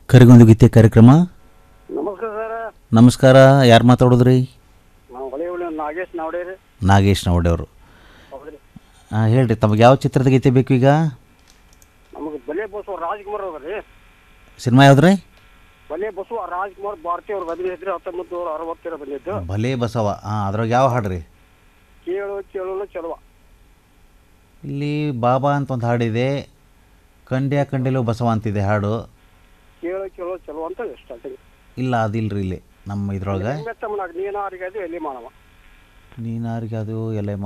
ಕರಿಗೊಂದು ಗೀತೆ ಕಾರ್ಯಕ್ರಮ ನಮಸ್ಕಾರ ಸರ್ ನಮಸ್ಕಾರ ಯಾರು ಮಾತಾಡೋದ್ರಿ ನಾವು ಹೊಳೆ ಹೊಳೆ ನಾಗೇಶ್ ನಾವಡೇರಿ ನಾಗೇಶ್ ನವಡೆಯವರು ಹೌದ್ರಿ ಹಾಂ ಹೇಳ್ರಿ ತಮಗೆ ಯಾವ ಚಿತ್ರದ ಗೀತೆ ಬೇಕು ಈಗ ನಮಗೆ ಬಲೆ ಬಸವ ರಾಜ್ಕುಮಾರ್ ಅವ್ರಿ ಸಿನಿಮಾ ಯಾವ್ದ್ರಿ ಬಲೆ ಬಸವ ರಾಜ್ಕುಮಾರ್ ಭಾರತಿ ಅವ್ರು ಬಂದಿದ್ರಿ ಹತ್ತೊಂಬತ್ತು ನೂರ ಅರವತ್ತರ ಬಂದಿದ್ದು ಭಲೇ ಬಸವ ಹಾಂ ಅದ್ರಾಗ ಯಾವ ಹಾಡ್ರಿ ಕೇಳು ಕೇಳಲು ಚಲುವ ಇಲ್ಲಿ ಬಾಬಾ ಅಂತ ಒಂದು ಹಾಡಿದೆ ಕಂಡ್ಯ ಕಂಡೆಲು ಬಸವ ಅಂತಿದೆ ಹಾಡು ಕೇಳು ಕೇಳು ಚಲುವ ಅಂತ ಸ್ಟಾರ್ಟಿಂಗ್ ಇಲ್ಲ ಅದಿಲ್ರಿ ಇಲ್ಲಿ ನಮ್ಮ ಇದ್ರೊಳಗೆ ನೀನಾರಿಗೆ ಅದು ಎಲ್ಲಿ ಮಾಡವ ನೀನಾರಿಗೆ ಅದು ಎಲೆ